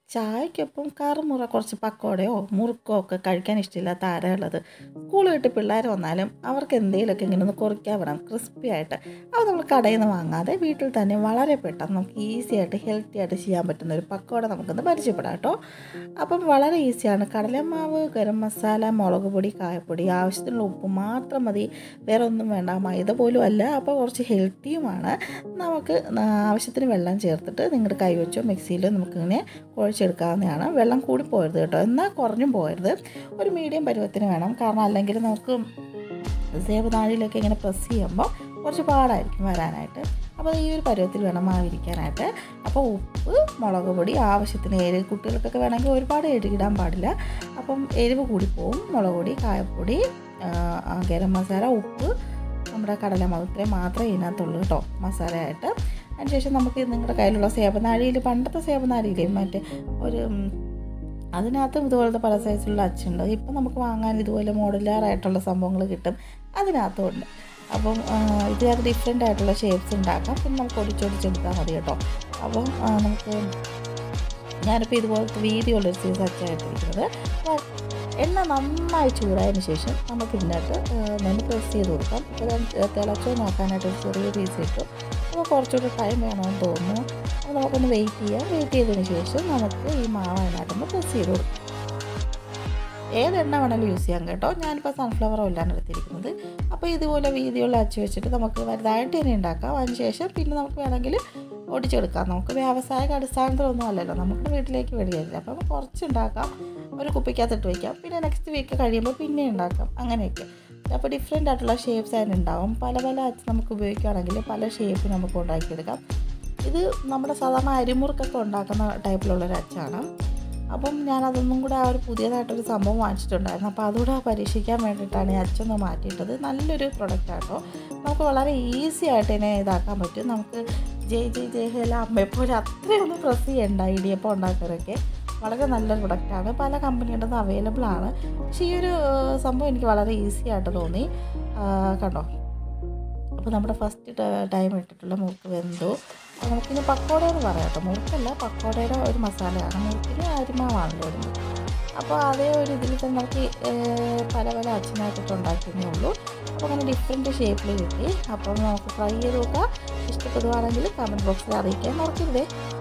ചായക്കൊപ്പം കറുമുറ കുറച്ച് പക്കോടയോ മുറുക്കോ ഒക്കെ കഴിക്കാൻ ഇഷ്ടമില്ലാത്ത ആരാ ഉള്ളത് സ്കൂൾ വിട്ട് പിള്ളേർ വന്നാലും അവർക്ക് എന്തെങ്കിലുമൊക്കെ ഇങ്ങനെ ഒന്ന് കുറിക്കാൻ വേണം ക്രിസ്പി ആയിട്ട് അത് നമ്മൾ കടയിൽ നിന്ന് വാങ്ങാതെ വീട്ടിൽ തന്നെ വളരെ പെട്ടെന്ന് നമുക്ക് ഈസി ആയിട്ട് ഹെൽത്തി ആയിട്ട് ചെയ്യാൻ പറ്റുന്ന ഒരു പക്കോട നമുക്കൊന്ന് പരിചയപ്പെടാം കേട്ടോ അപ്പം വളരെ ഈസിയാണ് കടലമാവ് ഗരം മസാല മുളക് പൊടി കായപ്പൊടി ആവശ്യത്തിനുള്ള ഉപ്പ് മാത്രം മതി വേറെ ഒന്നും വേണ്ട മൈദ പോലും അല്ല അപ്പോൾ കുറച്ച് ഹെൽത്തിയുമാണ് നമുക്ക് ആവശ്യത്തിന് വെള്ളം ചേർത്തിട്ട് നിങ്ങളുടെ കൈ വെച്ചോ മിക്സിയിലോ നമുക്കിങ്ങനെ കുഴച്ചെടുക്കാവുന്നതാണ് വെള്ളം കൂടി പോരുത് കേട്ടോ എന്നാൽ കുറഞ്ഞും പോരുത് ഒരു മീഡിയം പരുവത്തിന് വേണം കാരണം അല്ലെങ്കിൽ നമുക്ക് സേവനാഴിയിലൊക്കെ ഇങ്ങനെ പ്രസ് ചെയ്യുമ്പോൾ കുറച്ച് പാടായിരിക്കും വരാനായിട്ട് അപ്പോൾ ഈ ഒരു പരുവത്തിൽ വേണം മാവിരിക്കാനായിട്ട് അപ്പോൾ ഉപ്പ് മുളക് പൊടി ആവശ്യത്തിന് എരിവ് കുട്ടികൾക്കൊക്കെ വേണമെങ്കിൽ ഒരുപാട് എരിയിടാൻ പാടില്ല അപ്പം എരിവ് കൂടിപ്പോവും മുളക് പൊടി കായപ്പൊടി ഗരം മസാല ഉപ്പ് നമ്മുടെ കടലമാവ് ഇത്രയും മാത്രമേ ഇതിനകത്തുള്ളൂ കേട്ടോ മസാലയായിട്ട് അതിനുശേഷം നമുക്ക് നിങ്ങളുടെ കയ്യിലുള്ള സേവനാഴിയിൽ പണ്ടത്തെ സേവനാഴിയില്ലേ മറ്റേ ഒരു അതിനകത്തും ഇതുപോലത്തെ പല സൈസിലുള്ള അച്ചുണ്ട് ഇപ്പം നമുക്ക് വാങ്ങാൻ ഇതുപോലെ മോഡുലാറായിട്ടുള്ള സംഭവങ്ങൾ കിട്ടും അതിനകത്തും ഉണ്ട് അപ്പം ഇതിനകത്ത് ഡിഫറെൻ്റ് ആയിട്ടുള്ള ഷേപ്സ് ഉണ്ടാക്കാം പിന്നെ നമുക്ക് ഒടിച്ചൊടിച്ചെടുത്താൽ മതി കേട്ടോ അപ്പം നമുക്ക് ഞാനിപ്പോൾ ഇതുപോലത്തെ വീതിയുള്ളൊരു സൈസ് അച്ചായിട്ടിരിക്കുന്നത് അപ്പോൾ എണ്ണ നന്നായി ചൂടായതിന് ശേഷം നമുക്ക് ഇതിനകത്ത് നിന്ന് പ്രസ് ചെയ്ത് കൊടുക്കാം ഇപ്പോൾ തിളച്ചോ നോക്കാനായിട്ട് ഒരു ചെറിയ പീസ് ഇട്ടു അപ്പോൾ കുറച്ചുകൂടി ടൈം വേണമെന്ന് തോന്നുന്നു അപ്പോൾ നമുക്കൊന്ന് വെയിറ്റ് ചെയ്യാം വെയിറ്റ് ചെയ്തതിന് ശേഷം നമുക്ക് ഈ മാവ് അതിനകത്തൊന്ന് പ്രസ് ചെയ്ത് കൊടുക്കാം ഏത് എണ്ണ വേണമെങ്കിലും യൂസ് ചെയ്യാം കേട്ടോ ഞാനിപ്പോൾ സൺഫ്ലവർ ഓയിലാണ് എടുത്തിരിക്കുന്നത് അപ്പോൾ ഇതുപോലെ വീതിയുള്ള അച്ച് വെച്ചിട്ട് നമുക്ക് വലുതായിട്ട് തന്നെ ഉണ്ടാക്കാം അതിന് ശേഷം പിന്നെ നമുക്ക് വേണമെങ്കിൽ ഒടിച്ചെടുക്കാം നമുക്ക് വ്യാവസായിക അടിസ്ഥാനത്തിലൊന്നും അല്ലല്ലോ നമുക്ക് വീട്ടിലേക്ക് വേണ്ടിയല്ല അപ്പം കുറച്ച് ഉണ്ടാക്കാം ഒരു കുപ്പിക്കകത്തിട്ട് വയ്ക്കാം പിന്നെ നെക്സ്റ്റ് വീക്ക് കഴിയുമ്പോൾ പിന്നെ ഉണ്ടാക്കാം അങ്ങനെയൊക്കെ അപ്പോൾ ഡിഫറെൻ്റ് ആയിട്ടുള്ള ഷേപ്സ് അതിനുണ്ടാവും പല പല അച്ച് നമുക്ക് ഉപയോഗിക്കുകയാണെങ്കിൽ പല ഷേപ്പ് നമുക്ക് ഉണ്ടാക്കിയെടുക്കാം ഇത് നമ്മുടെ സാധാരണ അരിമുറുക്കൊക്കെ ഉണ്ടാക്കുന്ന ടൈപ്പിലുള്ളൊരു അച്ചാണ് അപ്പം ഞാൻ അതൊന്നും കൂടെ ആ ഒരു പുതിയതായിട്ടൊരു സംഭവം വാങ്ങിച്ചിട്ടുണ്ടായിരുന്നു അപ്പോൾ അതുകൂടെ പരീക്ഷിക്കാൻ വേണ്ടിയിട്ടാണ് ഈ അച്ചൊന്ന് മാറ്റിയിട്ടത് നല്ലൊരു പ്രൊഡക്റ്റാട്ടോ നമുക്ക് വളരെ ഈസി ആയിട്ട് ഇതിനെ ഇതാക്കാൻ പറ്റും നമുക്ക് ജയ് ജയ് ജയ് ഹേല അമ്മയെപ്പോലെ അത്രയൊന്നും പ്രസ് ചെയ്യണ്ട ഇടിയപ്പം ഉണ്ടാക്കാനൊക്കെ വളരെ നല്ലൊരു പ്രൊഡക്റ്റാണ് പല കമ്പനിയുടെ അവൈലബിൾ ആണ് പക്ഷേ ഈ ഒരു സംഭവം എനിക്ക് വളരെ ഈസി ആയിട്ട് തോന്നി കണ്ടോ അപ്പോൾ നമ്മുടെ ഫസ്റ്റ് ടൈം ഇട്ടിട്ടുള്ള മുറുക്ക് വെന്തു നമുക്കിനി പക്കോട എന്ന് പറയാം കേട്ടോ മുറുക്കല്ല പക്കോടയുടെ ഒരു മസാലയാണ് മുറുക്കിന് അരിമാവാണല്ലോ ഇടുന്നത് അപ്പോൾ അതേ ഒരു ഇതിൽ തന്നെ നമുക്ക് പല പല അച്ഛനായിട്ടിട്ട് ഉണ്ടാക്കുന്നേ ഉള്ളൂ അപ്പോൾ അങ്ങനെ ഡിഫറെൻറ്റ് ഷേപ്പിൽ കിട്ടി അപ്പം നമുക്ക് ട്രൈ ചെയ്ത് നോക്കാം ഇഷ്ടപ്പെടുവാണെങ്കിൽ കമൻറ്റ് ബോക്സിൽ അറിയിക്കാൻ മറക്കരുതേ